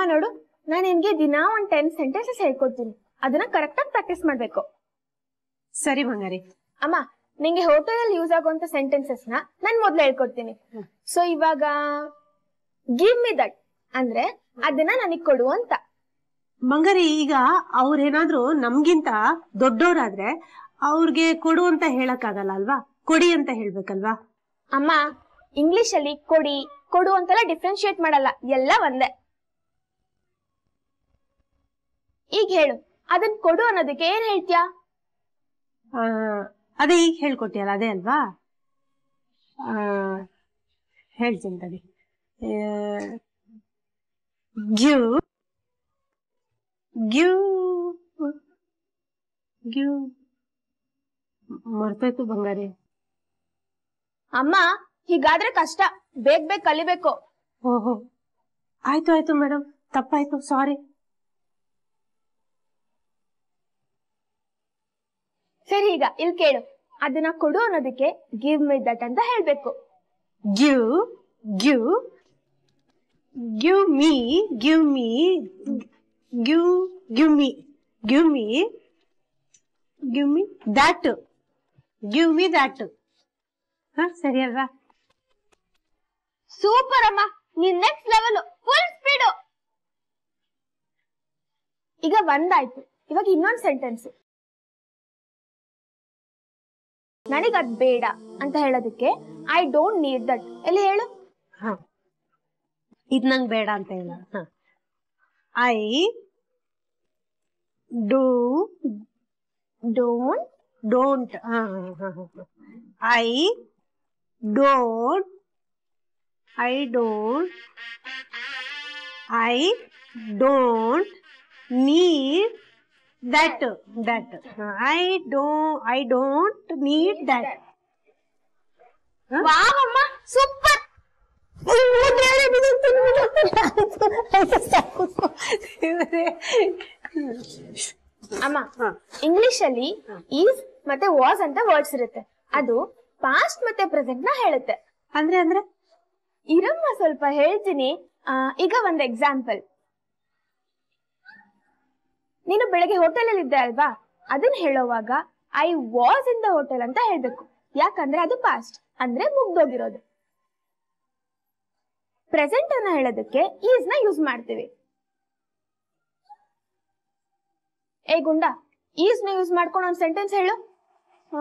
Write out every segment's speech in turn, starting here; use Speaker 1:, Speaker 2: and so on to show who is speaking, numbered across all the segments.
Speaker 1: ನೋಡು ನಾನು ನಿನ್ಗೆ ದಿನಾ ಒಂದ್ ಟೆನ್ ಸೆಂಟೆನ್ಸಸ್ ಹೇಳ್ಕೊಡ್ತೀನಿ ಅದನ್ನ ಕರೆಕ್ಟ್ ಆಗಿ ಪ್ರಾಕ್ಟೀಸ್ ಮಾಡ್ಬೇಕು
Speaker 2: ಸರಿ ಬಂಗಾರಿ
Speaker 1: ಅಮ್ಮ ನಿಂಗೆ ಹೋಟೆಲ್ ಅಲ್ಲಿ ಯೂಸ್ ಆಗುವಂತ ಸೆಂಟೆನ್ಸಸ್ ನ ನಾನ್ ಮೊದ್ಲು ಹೇಳ್ಕೊಡ್ತೀನಿ ಸೊ ಇವಾಗ ಗಿವ್ ಮಿ ದಟ್ ಅಂದ್ರೆ ಅದನ್ನ ನನಗ್ ಕೊಡು ಅಂತ
Speaker 2: ಬಂಗಾರಿ ಈಗ ಅವ್ರೇನಾದ್ರೂ ನಮ್ಗಿಂತ ದೊಡ್ಡೋರಾದ್ರೆ ಅವ್ರಿಗೆ ಕೊಡು ಅಂತ ಹೇಳಕ್ಕಾಗಲ್ಲ ಅಲ್ವಾ ಕೊಡಿ ಅಂತ ಹೇಳ್ಬೇಕಲ್ವಾ
Speaker 1: ಅಮ್ಮ ಇಂಗ್ಲಿಷ್ ಅಲ್ಲಿ ಕೊಡಿ ಕೊಡು ಅಂತೆಲ್ಲ ಡಿಫ್ರೆನ್ಶಿಯೇಟ್ ಮಾಡಲ್ಲ ಎಲ್ಲ ಒಂದೇ ಈಗ ಹೇಳು ಅದನ್ ಕೊಡು ಅನ್ನೋದಕ್ಕೆ ಏನ್ ಹೇಳ್ತೀಯಾ
Speaker 2: ಆ, ಅದೇ ಈಗ ಹೇಳ್ಕೊಟ್ಟಿಯಲ್ಲ ಅದೇ ಅಲ್ವಾ ಆ, ಹೇಳ್ತೀನಿ ತಡಿ ಗಿವ್ ಗಿವ್ ಗಿವ್ ಮರ್ತೋಯ್ತು ಬಂಗಾರಿ
Speaker 1: ಅಮ್ಮ ಹೀಗಾದ್ರೆ ಕಷ್ಟ ಬೇಗ ಬೇಗ ಕಲಿಬೇಕು
Speaker 2: ಓಹೋ ಆಯ್ತು ಆಯ್ತು ಮೇಡಮ್ ತಪ್ಪಾಯ್ತು ಸಾರಿ
Speaker 1: ಸರಿ ಈಗ ಇಲ್ಲಿ ಕೇಳು ಅದನ್ನ ಕೊಡು ಅನ್ನೋದಕ್ಕೆ ಗಿವ್ ಮಿ ದಟ್ ಅಂತ ಹೇಳ್ಬೇಕು
Speaker 2: give give give me give me give give me give me give me that give me that ಹಾ ಸರಿ ಅಲ್ವಾ
Speaker 1: ಸೂಪರ್ ಅಮ್ಮ ನೀನ್ ನೆಕ್ಸ್ಟ್ ಲೆವೆಲ್ ಫುಲ್ ಸ್ಪೀಡು ಈಗ ಒಂದಾಯ್ತು ಇವಾಗ ಇನ್ನೊಂದ್ ಸೆಂಟೆನ್ಸ್ ನನಗ್ ಅದ್ ಬೇಡ ಅಂತ ಹೇಳೋದಕ್ಕೆ ಐ ಡೋಂಟ್ ನೀಡ್ ದಟ್ ಎಲ್ಲಿ ಹೇಳು
Speaker 2: ಹಾ ಇದ್ ನಂಗ್ ಬೇಡ ಅಂತ ಹೇಳ ಹ I do
Speaker 1: don't
Speaker 2: don't I don't I don't I don't need that that I do I don't need that
Speaker 1: wow ಅಮ್ಮ ಸೂಪರ್ ಅಮ್ಮ ಇಂಗ್ಲಿಷ್ ಅಲ್ಲಿ ಈಸ್ ಮತ್ತೆ ವಾಸ್ ಅಂತ ವರ್ಡ್ಸ್ ಇರುತ್ತೆ ಅದು ಪಾಸ್ಟ್ ಮತ್ತೆ ಪ್ರೆಸೆಂಟ್ ನ ಹೇಳುತ್ತೆ
Speaker 2: ಅಂದ್ರೆ ಅಂದ್ರೆ
Speaker 1: ಇರಮ್ಮ ಸ್ವಲ್ಪ ಹೇಳ್ತೀನಿ ಆ, ಈಗ ಒಂದ್ ಎಕ್ಸಾಂಪಲ್ ನೀನು ಬೆಳಗ್ಗೆ ಹೋಟೆಲ್ ಅಲ್ಲಿ ಇದ್ದೆ ಅಲ್ವಾ ಅದನ್ನ ಹೇಳೋವಾಗ I was in the hotel ಅಂತ ಹೇಳ್ಬೇಕು ಯಾಕಂದ್ರೆ ಅದು ಪಾಸ್ಟ್ ಅಂದ್ರೆ ಮುಗ್ದೋಗಿರೋದು ಪ್ರೆಸೆಂಟ್ ಅನ್ನ ಹೇಳೋದಕ್ಕೆ ಈಸ್ ನ ಯೂಸ್ ಮಾಡ್ತೀವಿ ಏ ಗುಂಡ ಈಸ್ ನ ಯೂಸ್ ಮಾಡ್ಕೊಂಡು ಒಂದ್ ಸೆಂಟೆನ್ಸ್ ಹೇಳು ಆ,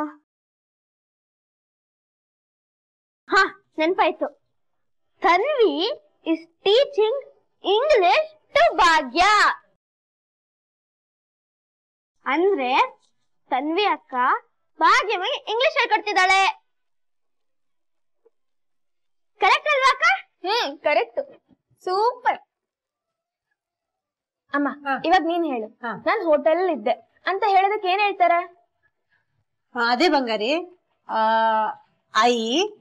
Speaker 1: ಹಾ ನೆನ್ಪಾಯ್ತು Tanvi is teaching English to Bhagya ಅಂದ್ರೆ ತನ್ವಿ ಅಕ್ಕ ಭಾಗ್ಯವಾಗಿ ಇಂಗ್ಲಿಷ್ ಹೇಳ್ಕೊಡ್ತಿದ್ದಾಳೆ ಕರೆಕ್ಟ್ ಅಲ್ವಾ ಅಕ್ಕ ಹ್ಮ್ ಕರೆಕ್ಟ್ ಸೂಪರ್ ಅಮ್ಮ
Speaker 2: ಹಾ.
Speaker 1: ಇವಾಗ ನೀನ್ ಹೇಳು
Speaker 2: ಹಾ.
Speaker 1: ನಾನ್ ಹೋಟೆಲ್ ಇದ್ದೆ ಅಂತ ಹೇಳೋದಕ್ಕೆ ಏನ್ ಹೇಳ್ತಾರೆ
Speaker 2: ಆ, ಅದೇ ಬಂಗಾರಿ ಐ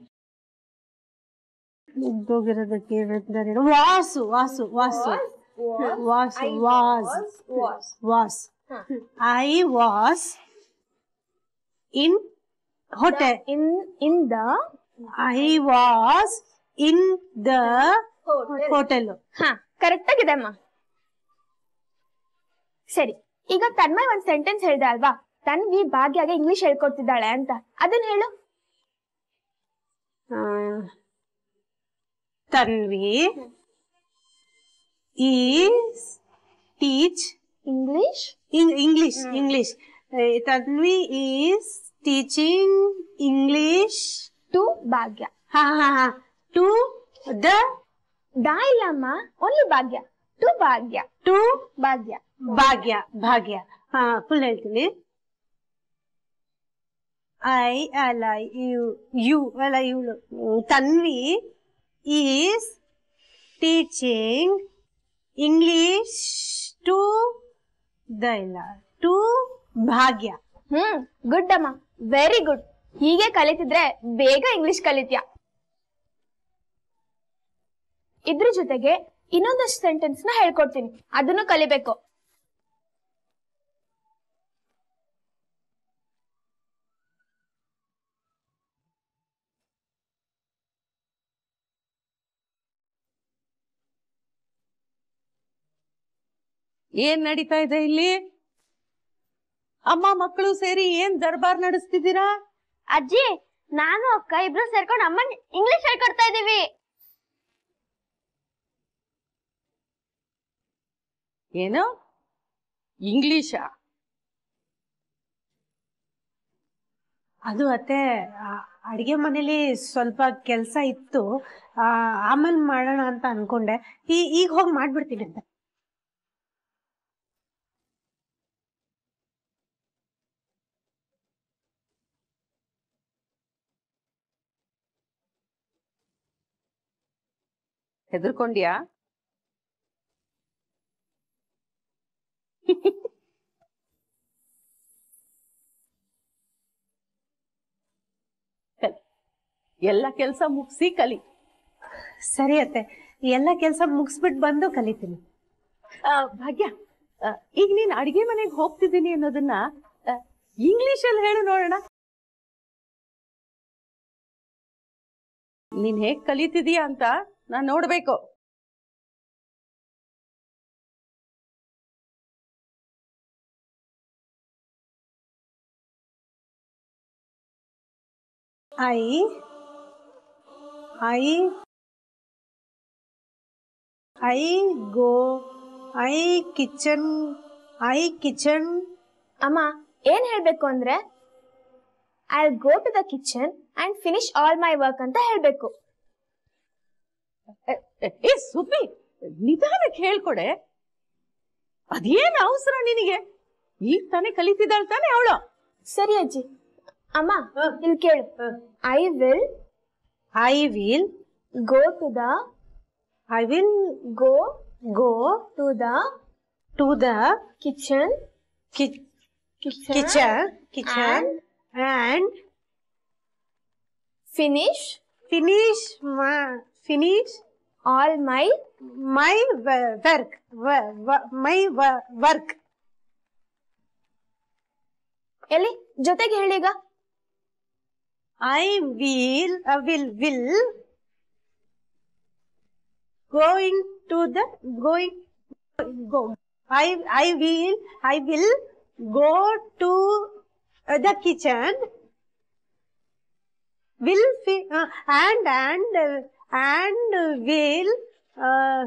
Speaker 2: ಮುಗ್ದೋಗಿರೋದಕ್ಕೆ ಹೇಳ್ತಿದ್ದಾರೆ was was was was was was I was in hotel
Speaker 1: in in the
Speaker 2: I was in the hotel
Speaker 1: ಹಾ ಕರೆಕ್ಟ್ ಆಗಿದೆ ಅಮ್ಮ ಸರಿ ಈಗ ತನ್ಮಯ್ ಒಂದ್ ಸೆಂಟೆನ್ಸ್ ಹೇಳ್ದೆ ಅಲ್ವಾ ತನ್ವಿ ಭಾಗ್ಯಗೆ ಇಂಗ್ಲಿಷ್ ಹೇಳ್ಕೊಡ್ತಿದ್ದಾಳೆ ಅಂತ ಅದನ್ನ ಹೇಳು
Speaker 2: Tanvi is teach
Speaker 1: English
Speaker 2: English English Tanvi is teaching English
Speaker 1: to Bhagya
Speaker 2: ಹಾ ಹಾ ಹಾ ಟು ದ
Speaker 1: ಡಾ ಇಲ್ಲ ಅಮ್ಮ ಓನ್ಲಿ ಭಾಗ್ಯ ಟು ಭಾಗ್ಯ
Speaker 2: ಟು
Speaker 1: ಭಾಗ್ಯ
Speaker 2: ಭಾಗ್ಯ ಭಾಗ್ಯ ಹಾ ಫುಲ್ ಹೇಳ್ತೀನಿ ಐ ಅಲ್ಲ ಯು ಯು ಅಲ್ಲ ಇವಳು Tanvi is teaching English to the ಇಲ್ಲ ಟು ಭಾಗ್ಯ
Speaker 1: ಹ್ಮ್ ಗುಡ್ ಅಮ್ಮ ವೆರಿ ಗುಡ್ ಹೀಗೆ ಕಲಿತಿದ್ರೆ ಬೇಗ ಇಂಗ್ಲಿಷ್ ಕಲಿತ್ಯಾ ಇದ್ರ ಜೊತೆಗೆ ಇನ್ನೊಂದಷ್ಟು ಸೆಂಟೆನ್ಸ್ ನ ಹೇಳ್ಕೊಡ್ತೀನಿ ಅದನ್ನು ಕಲಿಬೇಕು
Speaker 3: ಏನ್ ನಡೀತಾ ಇದೆ ಇಲ್ಲಿ ಅಮ್ಮ ಮಕ್ಕಳು ಸೇರಿ ಏನ್ ದರ್ಬಾರ್ ನಡೆಸ್ತಿದ್ದೀರಾ
Speaker 4: ಅಜ್ಜಿ ನಾನು ಅಕ್ಕ ಇಬ್ರು ಸೇರ್ಕೊಂಡು ಅಮ್ಮನ್ ಇಂಗ್ಲಿಷ್ ಹೇಳ್ಕೊಡ್ತಾ ಇದೀವಿ
Speaker 3: ಏನು ಇಂಗ್ಲಿಷ
Speaker 2: ಅದು ಅತ್ತೆ ಆ, ಅಡ್ಗೆ ಮನೇಲಿ ಸ್ವಲ್ಪ ಕೆಲಸ ಇತ್ತು ಆ, ಆಮೇಲೆ ಮಾಡೋಣ ಅಂತ ಅನ್ಕೊಂಡೆ ಈ ಈಗ ಹೋಗಿ ಮಾಡ್ಬಿಡ್ತೀನಿ ಅಂತ
Speaker 3: ಹೆದರ್ಕೊಂಡ್ಯಾ ಕಲಿ. ಎಲ್ಲ ಕೆಲಸ ಮುಗಿಸಿ ಕಲಿ
Speaker 2: ಸರಿ ಅತ್ತೆ ಎಲ್ಲ ಕೆಲಸ ಮುಗಿಸ್ಬಿಟ್ಟು ಬಂದು ಕಲಿತೀನಿ
Speaker 3: ಆ, ಭಾಗ್ಯ ಆ, ಈಗ ನೀನ್ ಅಡಿಗೆ ಮನೆಗೆ ಹೋಗ್ತಿದ್ದೀನಿ ಅನ್ನೋದನ್ನ ಇಂಗ್ಲಿಷ್ ಅಲ್ಲಿ ಹೇಳು ನೋಡೋಣ ನೀನ್ ಹೇಗ್ ಕಲಿತಿದೀಯ ಅಂತ ನಾನ್ ನೋಡ್ಬೇಕು
Speaker 2: I I I go I kitchen I kitchen
Speaker 1: ಅಮ್ಮ ಏನ್ ಹೇಳ್ಬೇಕು ಅಂದ್ರೆ I go to the kitchen and finish all my work ಅಂತ ಹೇಳ್ಬೇಕು
Speaker 3: ಎ- ಎ- ಏ ಸುಬ್ಬಿ ನಿಧಾನಕ್ಕೆ ಹೇಳ್ಕೊಡೆ ಅದೇನ್ ಅವಸರ ನಿನಗೆ ಈಗ ತಾನೇ ಕಲಿತಿದ್ದಾಳ್ ತಾನೆ ಅವಳು
Speaker 1: ಸರಿ ಅಜ್ಜಿ ಅಮ್ಮ ಇಲ್ಲಿ ಕೇಳು I will
Speaker 2: I will
Speaker 1: go to the
Speaker 2: I will
Speaker 1: go
Speaker 2: go
Speaker 1: to the
Speaker 2: to the
Speaker 1: kitchen
Speaker 2: kitchen kitchen and
Speaker 1: finish
Speaker 2: finish finish
Speaker 1: all my
Speaker 2: my work my work
Speaker 1: ಎಲ್ಲಿ ಜೊತೆಗೆ ಹೇಳೀಗ
Speaker 2: I will, uh, will, will going to the going go. I I will I will go to uh, the kitchen. Will fi- uh, and and uh, and will uh,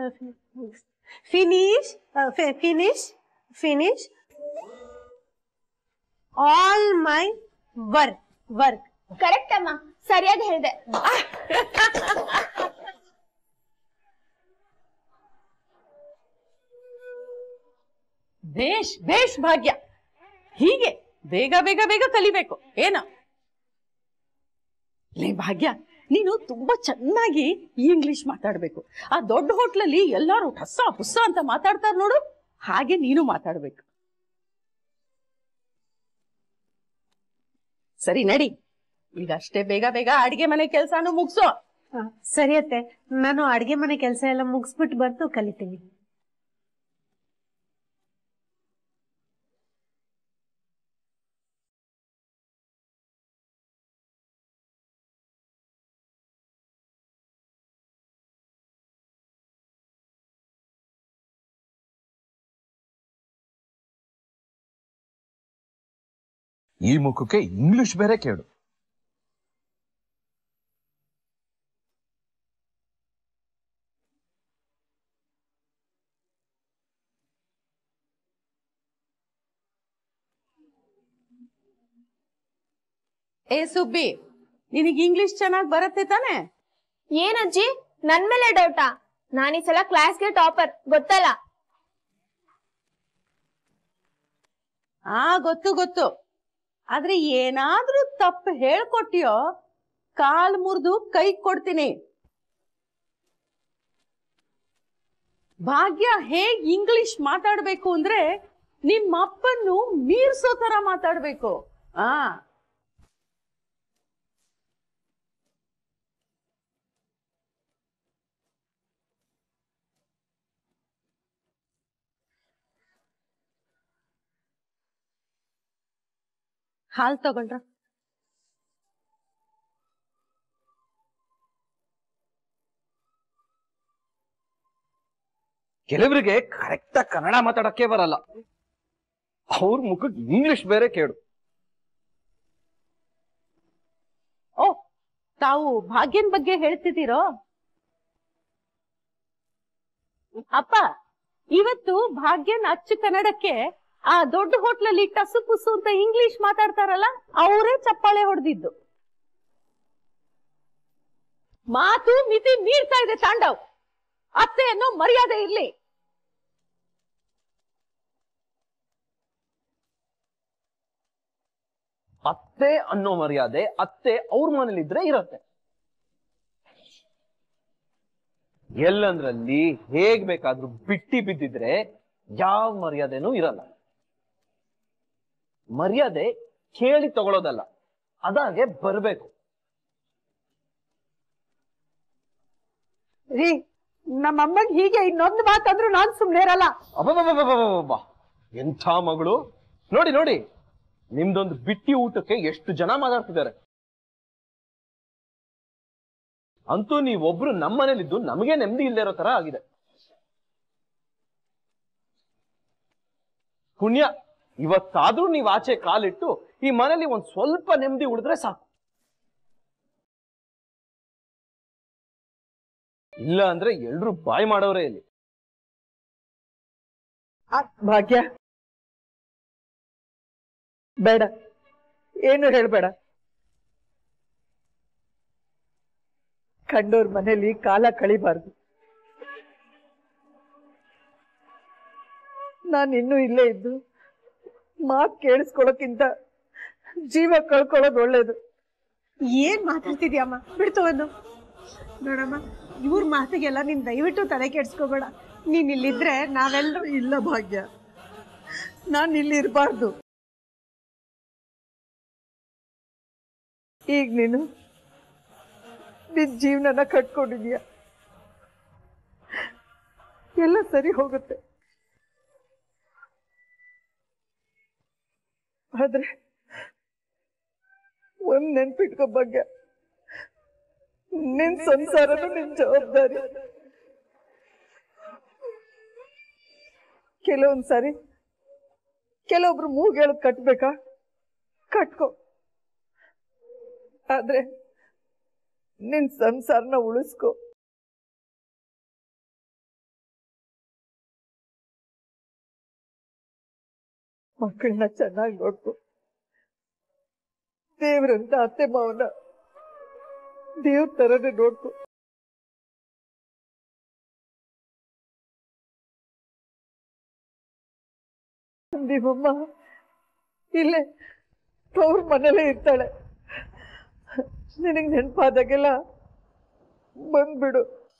Speaker 2: finish uh, fi- finish finish all my work work.
Speaker 1: Correct ಅಮ್ಮ ಸರಿಯಾಗಿ ಹೇಳ್ದೆ
Speaker 3: ಬೇಷ್ ಬೇಷ್ ಭಾಗ್ಯ ಹೀಗೆ ಬೇಗ ಬೇಗ ಬೇಗ ಕಲಿಬೇಕು ಏನ ಲೇ ಭಾಗ್ಯ ನೀನು ತುಂಬಾ ಚೆನ್ನಾಗಿ ಇಂಗ್ಲಿಷ್ ಮಾತಾಡ್ಬೇಕು ಆ ದೊಡ್ಡ ಹೋಟ್ಲಲ್ಲಿ ಎಲ್ಲಾರು ಹಸ್ಸ ಪುಸ್ಸ ಅಂತ ಮಾತಾಡ್ತಾರ ನೋಡು ಹಾಗೆ ನೀನು ಮಾತಾಡ್ಬೇಕು ಸರಿ ನಡಿ ಈಗ ಅಷ್ಟೇ ಬೇಗ ಬೇಗ ಅಡಿಗೆ ಮನೆ ಕೆಲ್ಸಾನು ಮುಗ್ಸೋ
Speaker 2: ಆ, ಸರಿ ಅತ್ತೆ ನಾನು ಅಡ್ಗೆ ಮನೆ ಕೆಲಸ ಎಲ್ಲ ಮುಗಿಸ್ಬಿಟ್ಟು ಬಂದು ಕಲಿತೀನಿ
Speaker 5: ಈ ಮುಖಕ್ಕೆ ಇಂಗ್ಲಿಷ್ ಬೇರೆ ಕೇಳು
Speaker 3: ಏ ಸುಬ್ಬಿ ನಿನಗೆ ಇಂಗ್ಲಿಷ್ ಚೆನ್ನಾಗಿ ಬರುತ್ತೆ ತಾನೆ
Speaker 1: ಏನಜ್ಜಿ ನನ್ ಮೇಲೆ ಡೌಟಾ ನಾನ್ ಈ ಸಲ ಕ್ಲಾಸ್ಗೆ ಟಾಪರ್ ಗೊತ್ತಲ್ಲ
Speaker 3: ಆ ಗೊತ್ತು ಗೊತ್ತು ಆದ್ರೆ ಏನಾದ್ರೂ ತಪ್ಪು ಹೇಳ್ಕೊಟ್ಟಿಯೋ ಕಾಲ್ ಮುರಿದು ಕೈ ಕೊಡ್ತೀನಿ ಭಾಗ್ಯ ಹೇಗ್ ಇಂಗ್ಲಿಷ್ ಮಾತಾಡ್ಬೇಕು ಅಂದ್ರೆ ನಿಮ್ಮ ಅಪ್ಪನ್ನು ಮೀರ್ಸೋ ತರ ಮಾತಾಡ್ಬೇಕು ಆ ಹಾಲ್ ತಗೊಳ್ರ
Speaker 6: ಕೆಲವರಿಗೆ ಕರೆಕ್ಟ್ ಕನ್ನಡ ಮಾತಾಡಕ್ಕೆ ಬರಲ್ಲ ಅವ್ರ ಮುಖಕ್ಕೆ ಇಂಗ್ಲಿಷ್ ಬೇರೆ ಕೇಳು
Speaker 3: ಓ ತಾವು ಭಾಗ್ಯನ್ ಬಗ್ಗೆ ಹೇಳ್ತಿದ್ದೀರೋ ಅಪ್ಪ ಇವತ್ತು ಭಾಗ್ಯನ್ ಅಚ್ಚ ಕನ್ನಡಕ್ಕೆ ಆ ದೊಡ್ಡ ಹೋಟ್ಲಲ್ಲಿ ಟಸು ಪುಸು ಅಂತ ಇಂಗ್ಲಿಷ್ ಮಾತಾಡ್ತಾರಲ್ಲ ಅವರೇ ಚಪ್ಪಾಳೆ ಹೊಡೆದಿದ್ದು ಮಾತು ಮಿತಿ ಮೀರ್ತಾ ಇದೆ ತಾಂಡವ್ ಅತ್ತೆ ಅನ್ನೋ ಮರ್ಯಾದೆ ಇರ್ಲಿ
Speaker 6: ಅತ್ತೆ ಅನ್ನೋ ಮರ್ಯಾದೆ ಅತ್ತೆ ಅವ್ರ ಮನೇಲಿದ್ರೆ ಇರತ್ತೆ ಎಲ್ಲಂದ್ರಲ್ಲಿ ಹೇಗ್ ಬೇಕಾದ್ರೂ ಬಿಟ್ಟಿ ಬಿದ್ದಿದ್ರೆ ಯಾವ ಮರ್ಯಾದೆನೂ ಇರಲ್ಲ ಮರ್ಯಾದೆ ಕೇಳಿ ತಗೊಳ್ಳೋದಲ್ಲ ಅದಾಗೆ ಬರ್ಬೇಕು
Speaker 2: ರೀ ನಮ್ಮಮ್ಮಗ್ ಹೀಗೆ ಇನ್ನೊಂದು ಮಾತಂದ್ರು ನಾನ್ ಸುಮ್ನೆ ಇರಲ್ಲ
Speaker 6: ಅಬ್ಬಬ್ಬಬ್ಬಬ್ಬಬ್ಬಬ್ಬ. ಎಂಥ ಮಗಳು ನೋಡಿ ನೋಡಿ ನಿಮ್ದೊಂದು ಬಿಟ್ಟಿ ಊಟಕ್ಕೆ ಎಷ್ಟು ಜನ ಮಾತಾಡ್ತಿದ್ದಾರೆ ಅಂತೂ ನೀವೊಬ್ರು ನಮ್ಮ ಮನೇಲಿದ್ದು ನಮಗೆ ನೆಮ್ಮದಿ ಇಲ್ಲದೆ ಇರೋ ತರ ಆಗಿದೆ ಪುಣ್ಯ ಇವತ್ತಾದ್ರೂ ನೀವು ಆಚೆ ಕಾಲಿಟ್ಟು ಈ ಮನೇಲಿ ಒಂದ್ ಸ್ವಲ್ಪ ನೆಮ್ಮದಿ ಉಳಿದ್ರೆ ಸಾಕು ಇಲ್ಲ ಅಂದ್ರೆ ಎಲ್ರು ಬಾಯ್ ಮಾಡೋರೇ ಇಲ್ಲಿ
Speaker 2: ಭಾಗ್ಯ ಬೇಡ ಏನು ಹೇಳ್ಬೇಡ ಕಂಡೋರ್ ಮನೇಲಿ ಕಾಲ ಕಳಿಬಾರ್ದು ನಾನು ಇನ್ನೂ ಇಲ್ಲೇ ಇದ್ದು ಮಾತ್ ಕೇಳಿಸ್ಕೊಳಕ್ಕಿಂತ ಜೀವ ಕಳ್ಕೊಳ್ಳೋದು ಒಳ್ಳೇದು
Speaker 7: ಏನ್ ಮಾತಾಡ್ತಿದ್ಯಮ್ಮ ಬಿಡ್ತು ಒಂದು ನೋಡಮ್ಮ ಇವ್ರ ಮಾತಿಗೆಲ್ಲ ನೀನ್ ದಯವಿಟ್ಟು ತಲೆ ಕೆಡ್ಸ್ಕೋಬೇಡ ನೀನ್ ಇಲ್ಲಿದ್ರೆ ನಾವೆಲ್ಲರೂ
Speaker 2: ಇಲ್ಲ ಭಾಗ್ಯ ನಾನು ಇಲ್ಲಿ ಇರಬಾರ್ದು ಈಗ ನೀನು ನಿನ್ ಜೀವನನ ಕಟ್ಕೊಂಡಿದ್ಯ ಎಲ್ಲ ಸರಿ ಹೋಗುತ್ತೆ ಆದ್ರೆ ಒಂದ್ ನೆನ್ಪಿಟ್ಕೋ ಭಾಗ್ಯ ನಿನ್ ಸಂಸಾರನು ನಿನ್ ಜವಾಬ್ದಾರಿ ಕೆಲವೊಂದ್ ಸಾರಿ ಕೆಲವೊಬ್ರು ಮೂಗ್ ಹೇಳದ್ ಕಟ್ಬೇಕಾ ಕಟ್ಕೋ ಆದ್ರೆ ನಿನ್ ಸಂಸಾರನ ಉಳಿಸ್ಕೋ ಮಕ್ಕಳನ್ನ ಚೆನ್ನಾಗಿ ನೋಡ್ಕೊ ದೇವ್ರಂತ ಅತ್ತೆ ಮಾವನ ದೇವ್ರ ತರನೇ ನೋಡ್ಕೊ ನಿಮ್ಮಮ್ಮ ಇಲ್ಲೇ ತವ್ರ ಮನೇಲೇ ಇರ್ತಾಳೆ ನಿನಗೆ ನೆನಪಾದಾಗೆಲ್ಲ ಬಂದ್ಬಿಡು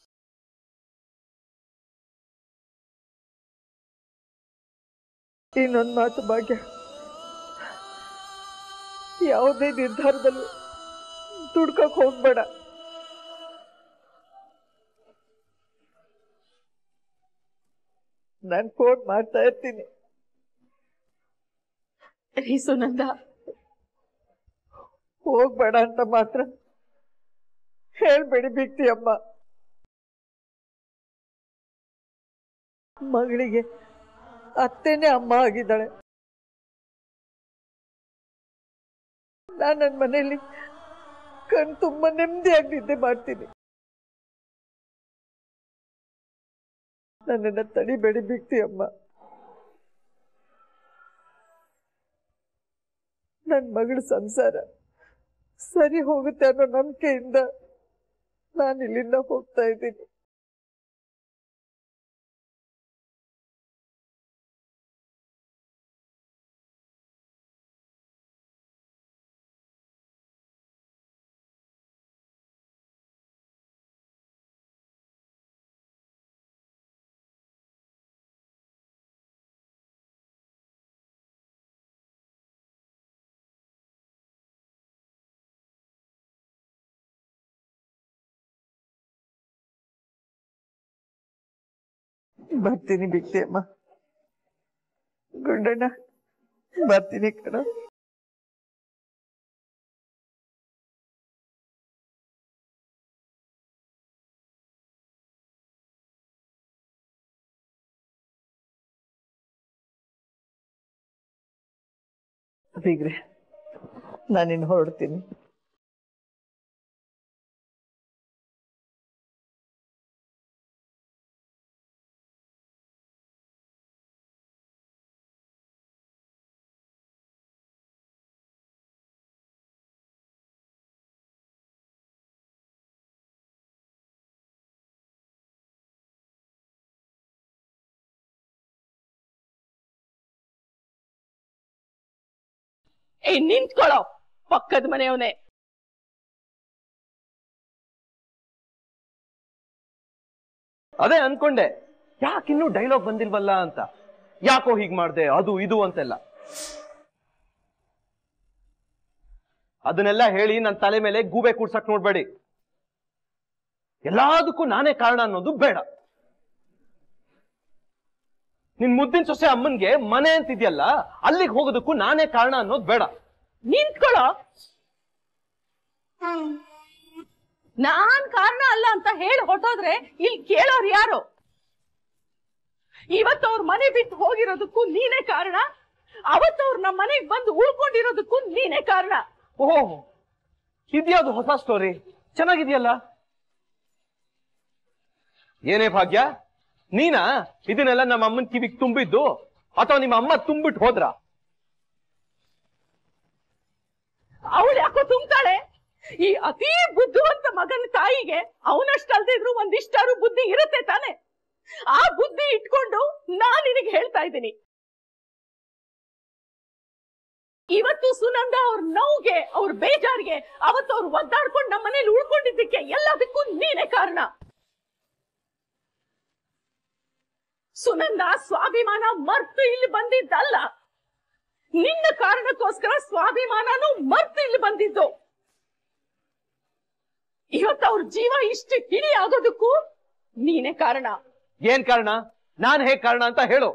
Speaker 2: ಇನ್ನೊಂದು ಮಾತು ಭಾಗ್ಯ ಯಾವುದೇ ನಿರ್ಧಾರದಲ್ಲೂ ದುಡ್ಕಕ್ ಹೋಗ್ಬೇಡ ನಾನು ಫೋನ್ ಮಾಡ್ತಾ ಇರ್ತೀನಿ
Speaker 3: ರೀ ಸುನಂದ
Speaker 2: ಹೋಗ್ಬೇಡ ಅಂತ ಮಾತ್ರ ಹೇಳ್ಬೇಡಿ ಬಿಕ್ತಿ ಅಮ್ಮ ಮಗಳಿಗೆ ಅತ್ತೆನೇ ಅಮ್ಮ ಆಗಿದ್ದಾಳೆ ನಾನು ನನ್ನ ಮನೆಯಲ್ಲಿ ಕಣ್ ತುಂಬ ನೆಮ್ಮದಿಯಾಗಿ ನಿದ್ದೆ ಮಾಡ್ತೀನಿ ನನ್ನನ್ನ ತಡಿಬೇಡಿ ಬಿಕ್ತಿ ಅಮ್ಮ ನನ್ನ ಮಗಳ ಸಂಸಾರ ಸರಿ ಹೋಗುತ್ತೆ ಅನ್ನೋ ನಂಬಿಕೆಯಿಂದ ನಾನು ಇಲ್ಲಿಂದ ಹೋಗ್ತಾ ಇದ್ದೀನಿ ಬರ್ತೀನಿ ಬಿಕ್ತಿ ಅಮ್ಮ ಗುಂಡಣ್ಣ ಬರ್ತೀನಿ ಕಣ
Speaker 8: ಬೀಗ್ರೆ ನಾನಿನ್ನು ಹೊರಡ್ತೀನಿ
Speaker 3: ಏ ನಿಂತ್ಕೊಳ್ಳೋ ಪಕ್ಕದ ಮನೆಯವನೇ
Speaker 6: ಅದೇ ಅನ್ಕೊಂಡೆ ಯಾಕಿನ್ನೂ ಡೈಲಾಗ್ ಬಂದಿಲ್ವಲ್ಲ ಅಂತ ಯಾಕೋ ಹೀಗ್ ಮಾಡ್ದೆ ಅದು ಇದು ಅಂತೆಲ್ಲ ಅದನ್ನೆಲ್ಲ ಹೇಳಿ ನನ್ನ ತಲೆ ಮೇಲೆ ಗೂಬೆ ಕೂಡ್ಸಕ್ ನೋಡ್ಬೇಡಿ ಎಲ್ಲದಕ್ಕೂ ನಾನೇ ಕಾರಣ ಅನ್ನೋದು ಬೇಡ ನಿನ್ ಮುದ್ದಿನ ಸೊಸೆ ಅಮ್ಮನ್ಗೆ ಮನೆ ಅಂತಿದ್ಯಲ್ಲ ಅಲ್ಲಿಗೆ ಹೋಗೋದಕ್ಕೂ ನಾನೇ ಕಾರಣ ಅನ್ನೋದು ಬೇಡ
Speaker 3: ನಿಂತ್ಕೊಳ್ಳೋ ನಾನ್ ಕಾರಣ ಅಲ್ಲ ಅಂತ ಹೇಳಿ ಹೊಟ್ಟೋದ್ರೆ ಇಲ್ಲಿ ಕೇಳೋರು ಯಾರು ಇವತ್ತು ಅವ್ರ ಮನೆ ಬಿಟ್ಟು ಹೋಗಿರೋದಕ್ಕೂ ನೀನೇ ಕಾರಣ ಅವತ್ತು ಅವ್ರು ನಮ್ಮ ಮನೆಗ್ ಬಂದು ಉಳ್ಕೊಂಡಿರೋದಕ್ಕೂ ನೀನೇ ಕಾರಣ
Speaker 6: ಓಹ್ ಇದ್ಯಾವ್ದು ಹೊಸ ಸ್ಟೋರಿ ಚೆನ್ನಾಗಿದ್ಯಲ್ಲ ಏನೇ ಭಾಗ್ಯ ನೀನಾ ಇದನ್ನೆಲ್ಲ ನಮ್ಮ ಅಮ್ಮನ ಕಿವಿಗ್ ತುಂಬಿದ್ದು ಅಥವಾ ನಿಮ್ಮ ಅಮ್ಮ ತುಂಬಿಟ್ಟು ಹೋದ್ರ
Speaker 3: ಅವಳು ಯಾಕೋ ತುಂಬ್ತಾಳೆ ಈ ಅತಿ ಬುದ್ಧಿವಂತ ಮಗನ ತಾಯಿಗೆ ಅವನಷ್ಟಲ್ದಿದ್ರು ಒಂದಿಷ್ಟಾರು ಬುದ್ಧಿ ಇರುತ್ತೆ ತಾನೆ ಆ ಬುದ್ಧಿ ಇಟ್ಕೊಂಡು ನಾನ್ ನಿನಗೆ ಹೇಳ್ತಾ ಇದ್ದೀನಿ ಇವತ್ತು ಸುನಂದ ಅವ್ರ ನೋವ್ಗೆ ಅವ್ರ ಬೇಜಾರ್ಗೆ ಅವತ್ತು ಅವ್ರು ಒದ್ದಾಡ್ಕೊಂಡು ನಮ್ಮ ಮನೇಲಿ ಉಳ್ಕೊಂಡಿದ್ದಕ್ಕೆ ಎಲ್ಲದಕ್ಕೂ ನೀನೇ ಕಾರಣ ಸುನಂದ ಸ್ವಾಭಿಮಾನ ಮರ್ತು ಇಲ್ಲಿ ಬಂದಿದ್ದಲ್ಲ ನಿನ್ನ ಕಾರಣಕ್ಕೋಸ್ಕರ ಸ್ವಾಭಿಮಾನನೂ ಮರ್ತು ಇಲ್ಲಿ ಬಂದಿದ್ದು ಇವತ್ತು ಅವ್ರ ಜೀವ ಇಷ್ಟು ಹಿಡಿ ಆಗೋದಕ್ಕೂ ನೀನೇ ಕಾರಣ
Speaker 6: ಏನ್ ಕಾರಣ ನಾನ್ ಹೇಗ್ ಕಾರಣ ಅಂತ ಹೇಳು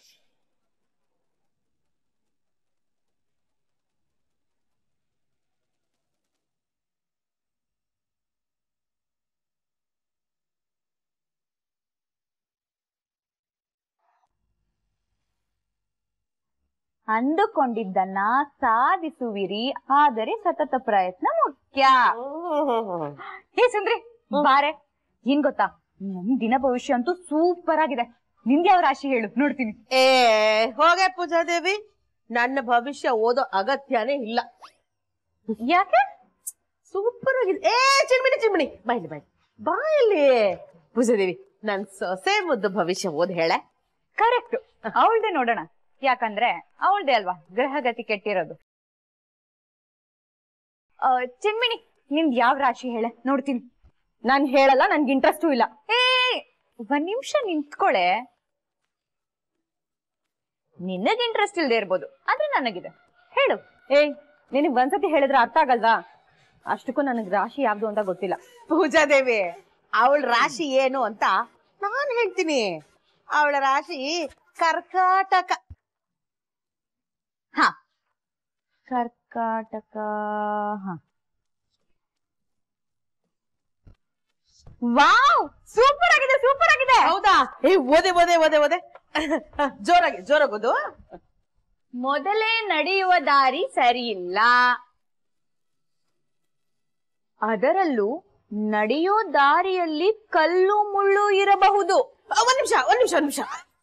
Speaker 9: ಅಂದುಕೊಂಡಿದ್ದನ್ನ ಸಾಧಿಸುವಿರಿ ಆದರೆ ಸತತ ಪ್ರಯತ್ನ ಮುಖ್ಯ ಹೇ ಸುಂದ್ರಿ ಬಾರೆ ಏನ್ ಗೊತ್ತಾ ನಮ್ ದಿನ ಭವಿಷ್ಯ ಅಂತೂ ಸೂಪರ್ ಆಗಿದೆ ನಿಂಗೆ ಯಾವ ರಾಶಿ ಹೇಳು ನೋಡ್ತೀನಿ
Speaker 8: ಏ ಹೋಗೆ ಪೂಜಾದೇವಿ ನನ್ನ ಭವಿಷ್ಯ ಓದೋ ಅಗತ್ಯನೇ ಇಲ್ಲ
Speaker 9: ಯಾಕೆ
Speaker 8: ಸೂಪರ್ ಆಗಿದೆ ಏ ಚಿಮ್ಮಿಣಿ ಚಿಮ್ಮಿಣಿ ಬಾಯ್ಲಿ ಬಾಯ್ಲಿ ಬಾಯಲ್ಲಿ ಪೂಜಾದೇವಿ ನನ್ ಸೊಸೆ ಮುದ್ದು ಭವಿಷ್ಯ ಓದ್ ಹೇಳೆ
Speaker 9: ಕರೆಕ್ಟ್ ಅವಳ್ದೆ ನೋಡೋಣ ಯಾಕಂದ್ರೆ ಅವಳ್ದೆ ಅಲ್ವಾ ಗ್ರಹಗತಿ ಕೆಟ್ಟಿರೋದು ಆ, ಚಿನ್ಮಿಣಿ ನಿಂದ್ ಯಾವ ರಾಶಿ ಹೇಳೆ ನೋಡ್ತೀನಿ ನಾನ್ ಹೇಳಲ್ಲ ನನ್ಗೆ ಇಂಟ್ರೆಸ್ಟೂ ಇಲ್ಲ ಏ ಒಂದ್ ನಿಮಿಷ ನಿಂತ್ಕೊಳೆ ನಿನಗ್ ಇಂಟ್ರೆಸ್ಟ್ ಇಲ್ದೇ ಇರ್ಬೋದು ಆದ್ರೆ ನನಗಿದೆ ಹೇಳು ಏಯ್ ನಿನಗ್ ಒಂದ್ಸತಿ ಹೇಳಿದ್ರೆ ಅರ್ಥ ಆಗಲ್ವಾ ಅಷ್ಟಕ್ಕೂ ನನಗ್ ರಾಶಿ ಯಾವ್ದು ಅಂತ ಗೊತ್ತಿಲ್ಲ
Speaker 8: ಪೂಜಾದೇವಿ ಅವಳ ರಾಶಿ ಏನು ಅಂತ ನಾನ್ ಹೇಳ್ತೀನಿ ಅವಳ ರಾಶಿ ಕರ್ಕಾಟಕ
Speaker 9: ಹಾ ಕರ್ಕಾಟಕ ಹ ವಾವ್ ಸೂಪರ್ ಆಗಿದೆ ಸೂಪರ್ ಆಗಿದೆ
Speaker 8: ಹೌದಾ ಏ ಓದೆ ಓದೆ ಓದೆ ಓದೆ ಜೋರಾಗಿ ಜೋರಾಗಿ ಓದು
Speaker 9: ಮೊದಲೇ ನಡೆಯುವ ದಾರಿ ಸರಿಯಿಲ್ಲ ಅದರಲ್ಲೂ ನಡೆಯೋ ದಾರಿಯಲ್ಲಿ ಕಲ್ಲು ಮುಳ್ಳು ಇರಬಹುದು
Speaker 8: ಒಂದ್ ನಿಮಿಷ ಒಂದ್ ನಿಮಿಷ ಒಂದ್ ನಿಮಿಷ